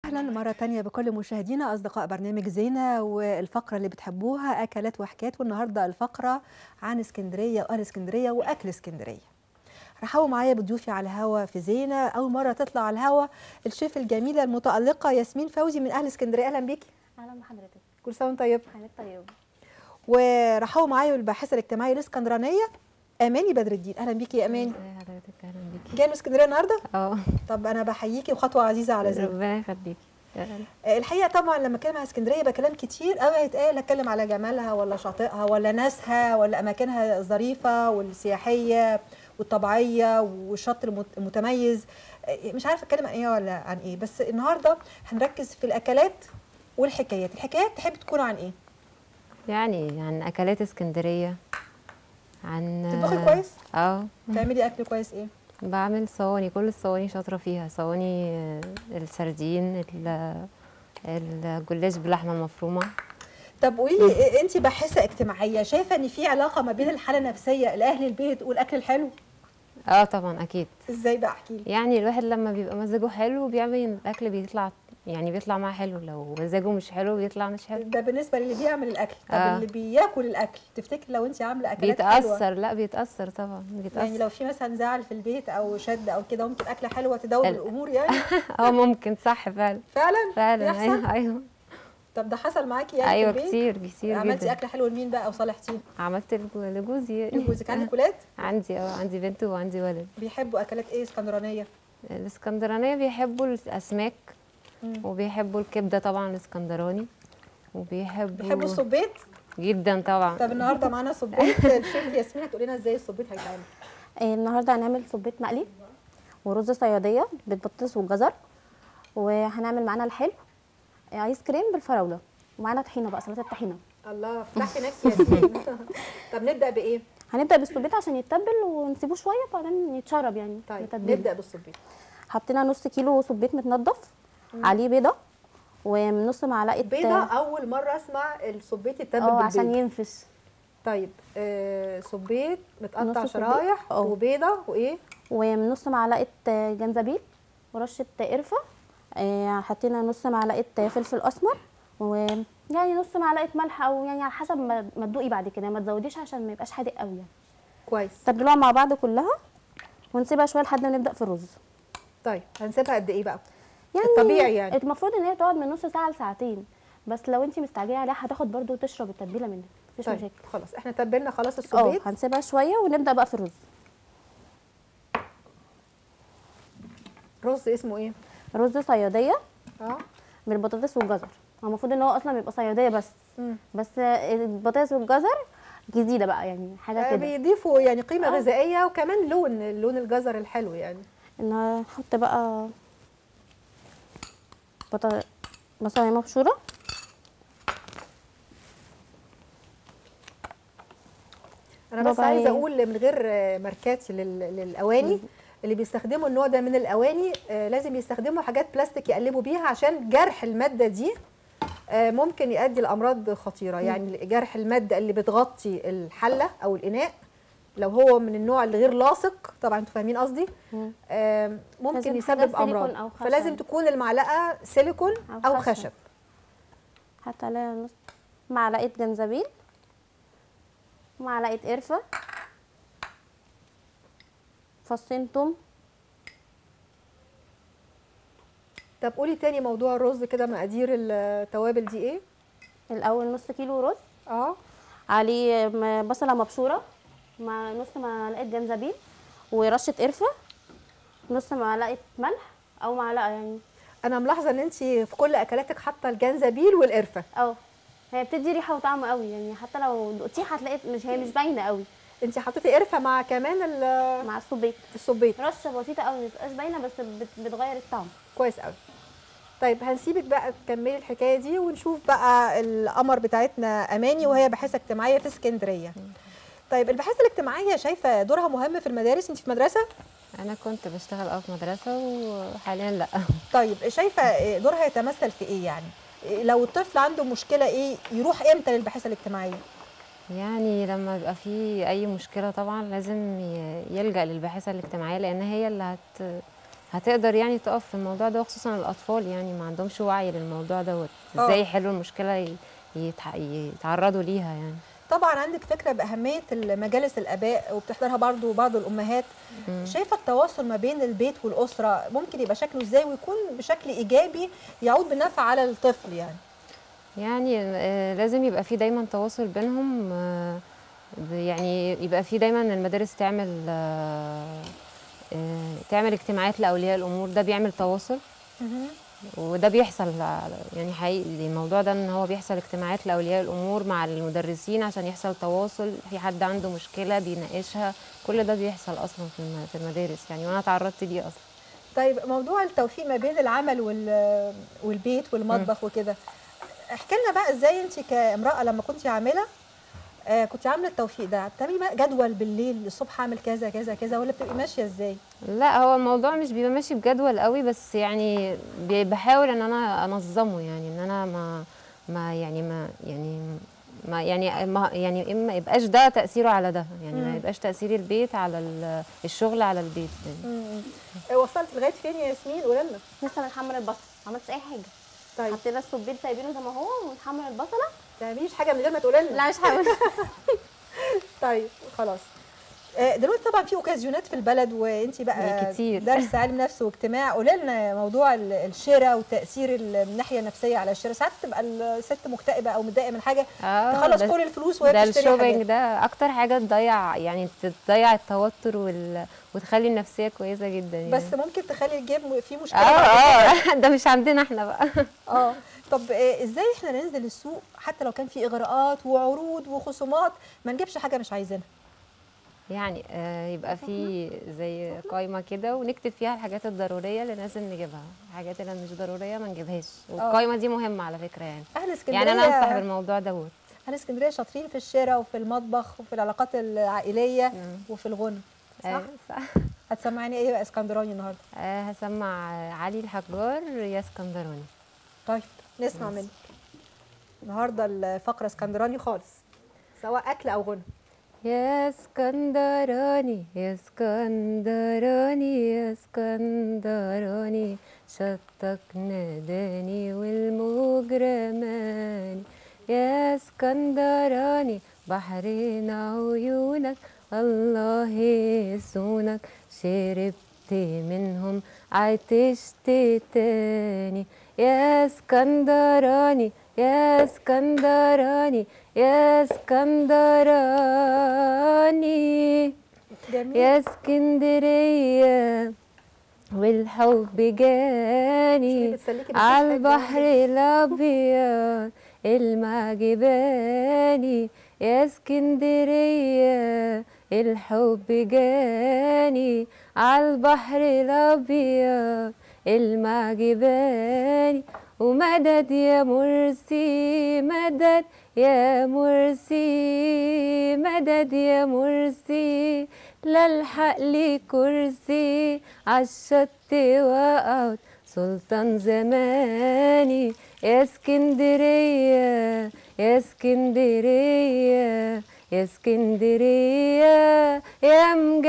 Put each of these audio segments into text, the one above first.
اهلا مره تانية بكل مشاهدينا اصدقاء برنامج زينه والفقره اللي بتحبوها اكلات وحكايات والنهارده الفقره عن اسكندريه واهل اسكندريه واكل اسكندريه رحبوا معايا بضيوفي على الهوا في زينه اول مره تطلع على الهوا الشيف الجميله المتالقه ياسمين فوزي من اهل اسكندريه اهلا بيكي اهلا بحضرتك كل سنه وانت طيب حضرتك طيب ورحبوا معايا الباحثه الاجتماعيه الاسكندرانيه اماني بدر الدين اهلا بيكي يا اماني ازي حضرتك اهلا بيكي جايه من اسكندريه النهارده اه طب انا بحييكي وخطوه عزيزه على زينه ربنا يخليكي أهلاً. الحقيقه طبعا لما اتكلم عن اسكندريه يبقى كلام كتير قوي هيتقال اتكلم على جمالها ولا شاطئها ولا ناسها ولا اماكنها الظريفه والسياحيه والطبيعيه والشط المت- المتميز مش عارفه اتكلم عن ايه ولا عن ايه بس النهارده هنركز في الاكلات والحكايات الحكايات تحب تكون عن ايه يعني عن اكلات اسكندريه عن تطبخي كويس اه تعملي اكل كويس ايه بعمل صواني كل الصواني شاطره فيها صواني آه، السردين ال- الجلاش باللحمه المفرومه طب قولي لي انت باحثه اجتماعيه شايفه ان في علاقه ما بين الحاله النفسيه لاهل البيت والاكل الحلو اه طبعا اكيد ازاي بقى احكي لي يعني الواحد لما بيبقى مزاجه حلو بيعمل الاكل بيطلع يعني بيطلع معاه حلو لو مزاجه مش حلو بيطلع مش حلو ده بالنسبه للي بيعمل الاكل طب آه. اللي بياكل الاكل تفتكر لو انت عامله اكلات حلوه بيتاثر لا بيتاثر طبعا بيتاثر يعني لو في مثلا زعل في البيت او شد او كده ممكن اكله حلوه تداوم ال- الامور يعني اه ممكن صح فعلا فعلا فعلا بيحصل؟ ايوه ايوه طب ده حصل معاكي يعني ايوه في البيت كتير كتير عملتي جدا اكله حلوه لمين بقى او صالحتيه عملت لجو- لجوزي جوزك عندك ولاد عندي اه عندي بنت وعندي ولد بيحبوا اكلات ايه اسكندرانيه الاسكندرانيه بيحبوا الاسماك مم. وبيحبوا الكبده طبعا الاسكندراني وبيحبوا بيحبوا الصبيت جدا طبعا طب النهارده معانا صبيت الشيف ياسمين هتقول لنا ازاي الصبيت هيتعمل آه، النهارده هنعمل صبيت مقلي ورز صياديه بالبطاطس والجزر وهنعمل معانا الحلو آه، ايس كريم بالفراوله ومعانا طحينه بقى سلطه طحينه الله فتحي نفسي ياسمين طب نبدا بايه هنبدا بالصبيت عشان يتبل ونسيبه شويه وبعدين يتشرب يعني طيب نتبله. نبدا بالصبيت حطينا نص كيلو صبيت متنضف عليه بيضه ونص معلقه بيضه اول مره اسمع الصبيت يتبل اه عشان بالبيض ينفش طيب آه صبيت متقطع نص صبيت. شرايح اه. وبيضه وايه ونص معلقه آه، جنزبيل ورشه قرفه آه، حطينا نص معلقه فلفل اسمر ويعني نص معلقه ملح او يعني على حسب ما ما تدوقي بعد كده ما تزوديش عشان ما يبقاش حادق قوي يعني كويس تبلوها مع بعض كلها ونسيبها شويه لحد ما نبدا في الرز طيب هنسيبها قد ايه بقى يعني الطبيعي يعني. المفروض ان هي تقعد من نص ساعه لساعتين بس لو انت مستعجله عليها هتاخد برضو تشرب التتبيله منك مفيش طيب مشاكل خلاص احنا تبلنا خلاص اه الصبيت هنسيبها شويه ونبدا بقى في الرز رز اسمه ايه رز صياديه اه بالبطاطس والجزر هو المفروض ان هو اصلا بيبقى صياديه بس مم. بس البطاطس والجزر جديده بقى يعني حاجه آه، كده بيضيفوا يعني قيمه آه. غذائيه وكمان لون لون الجزر الحلو يعني ان نحط بقى بطا... بصلايه مبشوره انا بس ربع عايزه ايه؟ اقول من غير آه، ماركات لل- للاواني اللي بيستخدموا النوع ده من الاواني آه، لازم يستخدموا حاجات بلاستيك يقلبوا بيها عشان جرح الماده دي آه، ممكن يؤدي لامراض خطيره يعني جرح الماده اللي بتغطي الحله او الاناء لو هو من النوع اللي غير لاصق طبعا انتوا فاهمين قصدي مم. آم، ممكن لازم يسبب حاجة سيليكون امراض أو خشب. فلازم تكون المعلقه سيليكون أو او خشب. خشب حط عليها نص معلقه جنزبيل معلقه قرفه فصين توم طب قولي تاني موضوع الرز كده مقادير التوابل دي ايه الاول نص كيلو رز اه عليه م- بصله مبشوره مع نص معلقه جنزبيل ورشه قرفه نص معلقه ملح او معلقه يعني انا ملاحظه ان انت في كل اكلاتك حاطه الجنزبيل والقرفه اه هي بتدي ريحه وطعم قوي يعني حتى لو دقتيه هتلاقي مش هي مش باينه قوي انت حطيتي قرفه مع كمان ال- مع الصبيط الصبيط رشه بسيطه قوي ما تبقاش باينه بس بت- بتغير الطعم كويس قوي طيب هنسيبك بقى تكملي الحكايه دي ونشوف بقى القمر بتاعتنا اماني وهي باحثه اجتماعيه في اسكندريه طيب الباحثه الاجتماعيه شايفه دورها مهم في المدارس انت في مدرسه انا كنت بشتغل اه في مدرسه وحاليا لا طيب شايفه دورها يتمثل في ايه يعني لو الطفل عنده مشكله ايه يروح امتى للباحثه الاجتماعيه يعني لما يبقى في اي مشكله طبعا لازم ي- يلجا للباحثه الاجتماعيه لان هي اللي هت هتقدر يعني تقف في الموضوع ده وخصوصا الاطفال يعني ما عندهمش وعي للموضوع دوت آه. ازاي يحلوا المشكله ي- يتع- يتعرضوا ليها يعني طبعا عندك فكره باهميه مجالس الاباء وبتحضرها برضو بعض الامهات شايفه التواصل ما بين البيت والاسره ممكن يبقى شكله ازاي ويكون بشكل ايجابي يعود بالنفع على الطفل يعني يعني آه، لازم يبقى في دايما تواصل بينهم آه، ب- يعني يبقى في دايما المدارس تعمل آه، آه، تعمل اجتماعات لاولياء الامور ده بيعمل تواصل وده بيحصل على- يعني حقيقي الموضوع ده ان هو بيحصل اجتماعات لاولياء الامور مع المدرسين عشان يحصل تواصل في حد عنده مشكله بيناقشها كل ده بيحصل اصلا في الم- في المدارس يعني وانا تعرضت ليه اصلا طيب موضوع التوفيق ما بين العمل وال- والبيت والمطبخ وكده احكي لنا بقى ازاي انت كامراه لما كنت عامله آه كنت عامله التوفيق ده بتعملي بقى جدول بالليل الصبح اعمل كذا كذا كذا ولا بتبقي ماشيه ازاي لا هو الموضوع مش بيبقى ماشي بجدول قوي بس يعني بي- بحاول ان انا انظمه يعني ان انا ما ما يعني ما يعني ما يعني ما يعني اما يبقاش ده تاثيره على ده يعني ما يبقاش تاثير البيت على ال- الشغل على البيت يعني. آه وصلت لغايه فين يا ياسمين قولي لنا لسه بنحمر البصل ما عملتش اي حاجه طيب حطينا الصبيط سايبينه زي ما هو ونحمر البصله ما تعمليش حاجه من غير ما تقولي لنا لا مش هعمل طيب خلاص آه، دلوقتي طبعا في اوكازيونات في البلد وانت بقى كتير. درس علم نفس واجتماع قولي لنا موضوع ال- الشراء وتاثير ال- الناحيه النفسيه على الشراء ساعات تبقى الست مكتئبه او متضايقه من حاجه آه، تخلص ده- كل الفلوس وهي ده بتشتري الشوبينج حاجات ده اكتر حاجه تضيع يعني تضيع التوتر وال... وتخلي النفسيه كويسه جدا يعني. بس ممكن تخلي الجيب فيه مشكله اه بعد كده. اه ده مش عندنا احنا بقى اه طب آه، ازاي احنا ننزل السوق حتى لو كان في اغراءات وعروض وخصومات ما نجيبش حاجه مش عايزينها يعني آه يبقى في زي قائمه كده ونكتب فيها الحاجات الضروريه اللي لازم نجيبها الحاجات اللي مش ضروريه ما نجيبهاش والقائمه دي مهمه على فكره يعني اهل اسكندريه يعني انا انصح بالموضوع دوت اهل اسكندريه شاطرين في الشراء وفي المطبخ وفي العلاقات العائليه مم. وفي الغنى صح آه صح هتسمعني ايه بقى اسكندراني النهارده آه هسمع علي الحجار يا اسكندراني طيب نسمع منك النهارده الفقره اسكندراني خالص سواء اكل او غنى يا اسكندراني يا اسكندراني يا اسكندراني شطك ناداني والموج رماني يا اسكندراني بحرين عيونك الله يسونك شربت منهم عطشت تاني يا اسكندراني يا اسكندراني يا اسكندراني جميل يا اسكندرية والحب جاني بتسليكي على بتضحك البحر الأبيض المعجباني يا اسكندرية الحب جاني على البحر الأبيض المعجباني ومدد يا مرسي مدد يا مرسي مدد يا مرسي للحق لي كرسي عالشط وقعد سلطان زماني يا اسكندرية يا اسكندرية يا اسكندرية يا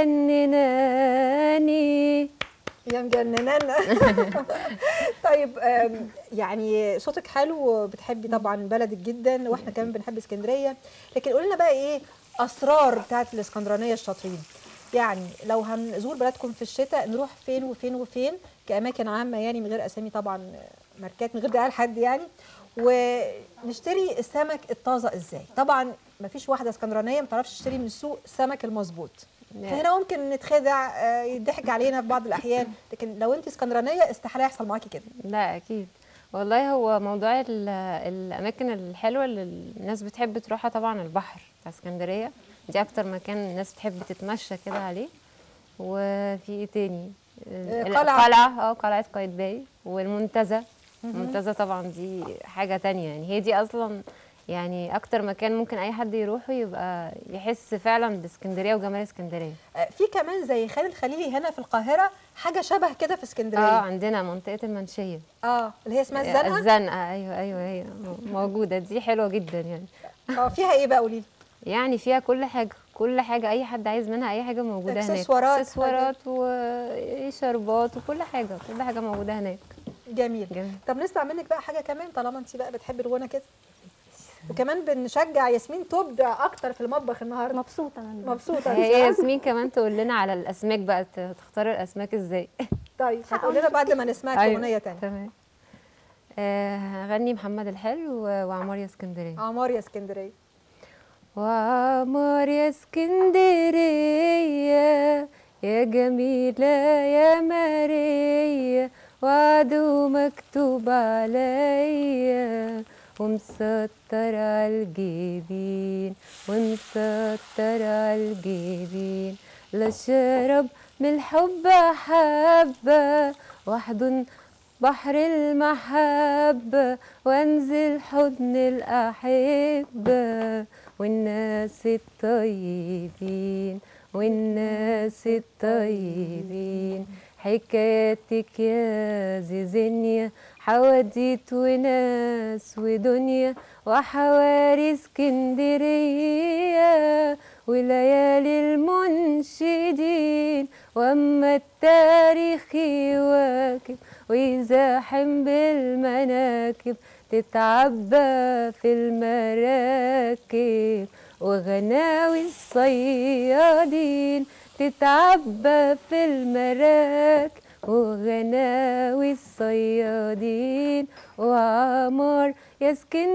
مجنناني يا مجننانا طيب آم، يعني صوتك حلو وبتحبي طبعا بلدك جدا واحنا كمان بنحب اسكندريه لكن قولي لنا بقى ايه اسرار بتاعت الاسكندرانيه الشاطرين يعني لو هنزور بلدكم في الشتاء نروح فين وفين وفين كاماكن عامه يعني من غير اسامي طبعا ماركات من غير دعايه لحد يعني ونشتري السمك الطازه ازاي طبعا مفيش واحده اسكندرانيه ما تعرفش تشتري من السوق السمك المظبوط هنا ممكن نتخدع آه، يضحك علينا في بعض الاحيان لكن لو انت اسكندرانيه استحاله يحصل معاكي كده لا اكيد والله هو موضوع ال- الاماكن الحلوه اللي الناس بتحب تروحها طبعا البحر بتاع اسكندريه دي اكتر مكان الناس بتحب تتمشى كده عليه وفي ايه تاني ال- قلعة. القلعه اه قلعه قايتباي والمنتزه المنتزه طبعا دي حاجه تانية يعني هي دي اصلا يعني اكتر مكان ممكن اي حد يروحه يبقى يحس فعلا باسكندريه وجمال اسكندريه آه، في كمان زي خان الخليلي هنا في القاهره حاجه شبه كده في اه اسكندريه عندنا منطقه المنشيه اه اللي هي اسمها الزنقه الزنقه ايوه ايوه هي موجوده دي حلوه جدا يعني اه فيها ايه بقى قولي لي يعني فيها كل حاجة كل حاجه اي حد عايز منها اي حاجه موجوده هناك إكسسوارات، اكسسوارات وشربات وكل حاجه كل حاجه موجوده هناك جميل جميل. طب نسمع منك بقى حاجه كمان طالما انت بقى بتحبي الغنى كده وكمان بنشجع ياسمين تبدع اكتر في المطبخ النهارده مبسوطه انا مبسوطه هي انت ها؟ ياسمين كمان تقول لنا على الاسماك بقى ت- تختار الاسماك ازاي طيب هتقول لنا بعد ما نسمعك أيوة، اغنيه تانية تمام آه، هغني محمد الحلو و- وعمار يا اسكندريه عمار يا اسكندريه وعمار يا اسكندرية يا جميلة يا مارية وعدو مكتوب عليا ومسطر عالجبين ومسطر عالجبين لا شرب من الحب حبة واحضن بحر المحبة وانزل حضن الأحبة والناس الطيبين والناس الطيبين حكايتك يا زيزينيا حواديت وناس ودنيا وحواري اسكندرية وليالي المنشدين واما التاريخ يواكب ويزاحم بالمناكب تتعبى في المراكب وغناوي الصيادين تتعبى في المراكب وغناوي الصيادين وعمار يا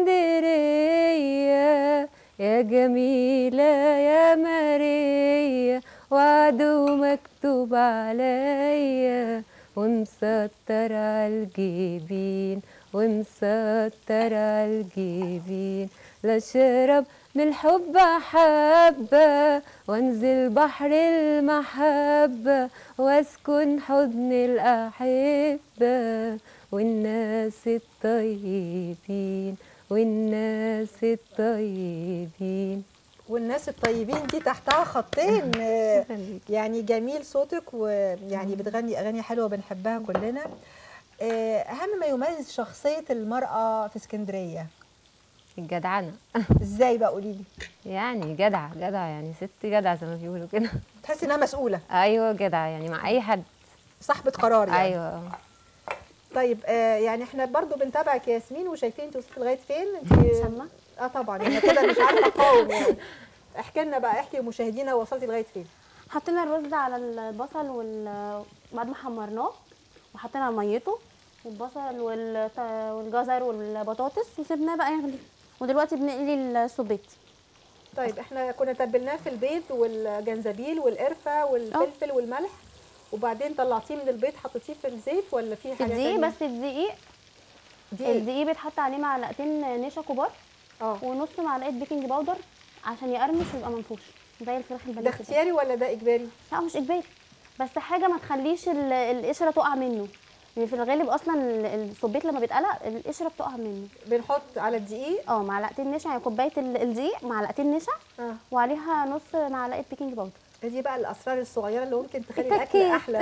اسكندرية يا جميلة يا مارية وعدو مكتوب عليا ومسطر عالجبين ومسطر عالجبين لا شرب من الحب حبة وانزل بحر المحبة واسكن حضن الأحبة والناس الطيبين والناس الطيبين والناس الطيبين دي تحتها خطين آه، يعني جميل صوتك ويعني بتغني اغاني حلوه بنحبها كلنا آه، اهم ما يميز شخصيه المراه في اسكندريه الجدعنة ازاي بقى قولي لي يعني جدعة جدعة يعني ست جدعة زي ما بيقولوا كده تحسي انها مسؤوله أيوة جدعة يعني مع أي حد صاحبه قرار يعني أيوة طيب آه يعني احنا برضو بنتابعك يا ياسمين وشايفين انت وصلتي لغايه فين انت سامة؟ اه طبعا انا كده مش عارفه اقاوم يعني احكي لنا بقى احكي لمشاهدينا وصلتي لغايه فين حطينا الرز على البصل وال بعد ما حمرناه وحطينا ميته والبصل والت- والجزر والبطاطس وسيبناه بقى يغلي ودلوقتي بنقلي السبيت طيب احنا كنا تبلناه في البيض والجنزبيل والقرفه والفلفل والملح وبعدين طلعتيه من البيض حطيتيه في الزيت ولا في حاجه الدقيق تانية؟ بس الدقيق دي الدقيق بيتحط عليه معلقتين نشا كبار اه ونص معلقه بيكنج باودر عشان يقرمش ويبقى منفوش زي الفراخ ده البانيه كده. اختياري ولا ده اجباري لا مش اجباري بس حاجه ما تخليش ال- القشره تقع منه يعني في الغالب اصلا ال- الصبيت لما بيتقلق القشره بتقع منه بنحط على الدقيق اه معلقتين نشا يعني كوبايه ال- الدقيق معلقتين نشا اه وعليها نص معلقه بيكنج باودر دي بقى الاسرار الصغيره اللي ممكن تخلي التكية. الاكل احلى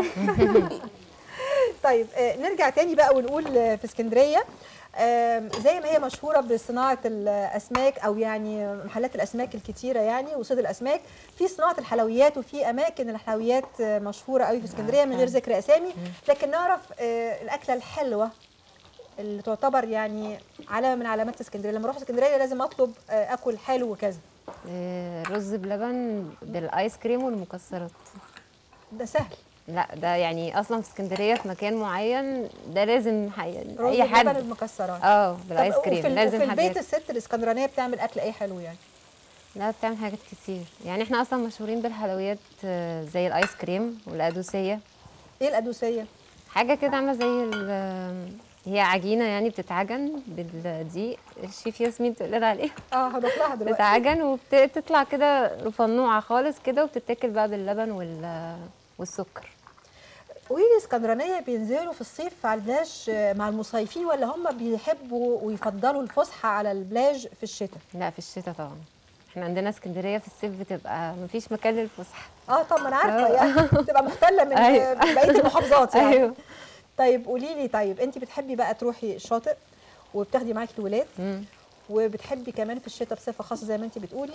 طيب آه، نرجع تاني بقى ونقول آه، في اسكندريه آم، زي ما هي مشهوره بصناعه الاسماك او يعني محلات الاسماك الكتيره يعني وصيد الاسماك في صناعه الحلويات وفي اماكن الحلويات آه، مشهوره قوي في اسكندريه من غير ذكر اسامي لكن نعرف آه، الاكله الحلوه اللي تعتبر يعني علامه من علامات اسكندريه لما اروح اسكندريه لازم اطلب آه، اكل حلو وكذا آه، رز بلبن بالايس كريم والمكسرات ده سهل لا ده يعني اصلا في اسكندريه في مكان معين ده لازم حي... رز اي بلبن حد المكسرات اه بالايس طب كريم وفي ال- لازم في حد البيت ياكل. الست الاسكندرانيه بتعمل اكل ايه حلو يعني لا بتعمل حاجات كتير يعني احنا اصلا مشهورين بالحلويات آه، زي الايس كريم والقدوسيه ايه القدوسيه حاجه كده عامله زي ال- هي عجينه يعني بتتعجن بالدقيق الشيف ياسمين تقول لنا عليها اه هروح لها دلوقتي بتتعجن وبتطلع كده رفنوعه خالص كده وبتتاكل بقى باللبن وال والسكر قولي لي اسكندرانيه بينزلوا في الصيف على البلاج آه، مع المصيفين ولا هم بيحبوا ويفضلوا الفسحه على البلاج في الشتاء لا في الشتاء طبعا احنا عندنا اسكندريه في الصيف بتبقى مفيش مكان للفسحه اه طب ما انا عارفه آه. يعني بتبقى محتله من أيوة. آه، بقيه المحافظات يعني ايوه طيب قولي لي طيب انت بتحبي بقى تروحي الشاطئ وبتاخدي معاكي الولاد مم. وبتحبي كمان في الشتاء بصفه خاصه زي ما انت بتقولي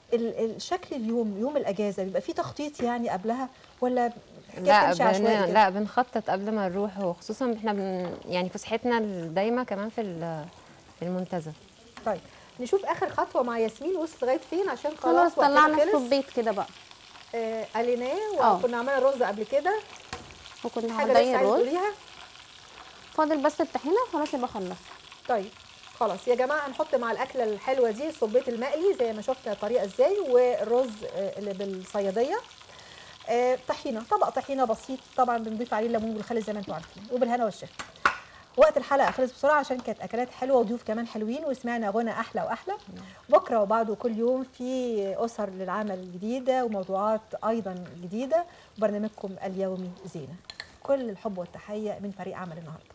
ال- ال- شكل اليوم يوم الاجازه بيبقى فيه تخطيط يعني قبلها ولا حكاية لا تمشي عشوائي بن... كده؟ لا بنخطط قبل ما نروح وخصوصا احنا بن... يعني فسحتنا الدايمه كمان في ال- في المنتزه طيب نشوف اخر خطوه مع ياسمين وصلت لغايه فين عشان خلاص خلاص وقتنا طلعنا خلص. الصبيت كده بقى آه قليناه آه. وكنا عملنا رز قبل كده وكنا حاجه هضيق لسه عايزه الرز تقوليها فاضل بس الطحينه خلاص يبقى خلص طيب خلاص يا جماعه هنحط مع الاكله الحلوه دي الصبيت المقلي زي ما شفنا الطريقه ازاي والرز آه، اللي بالصياديه آه، طحينه طبق طحينه بسيط طبعا بنضيف عليه الليمون والخل زي ما انتم عارفين وبالهنا والشفا وقت الحلقه خلص بسرعه عشان كانت اكلات حلوه وضيوف كمان حلوين وسمعنا غنى احلى واحلى بكره وبعده كل يوم في اسر للعمل الجديده وموضوعات ايضا جديده وبرنامجكم اليومي زينه كل الحب والتحيه من فريق عمل النهارده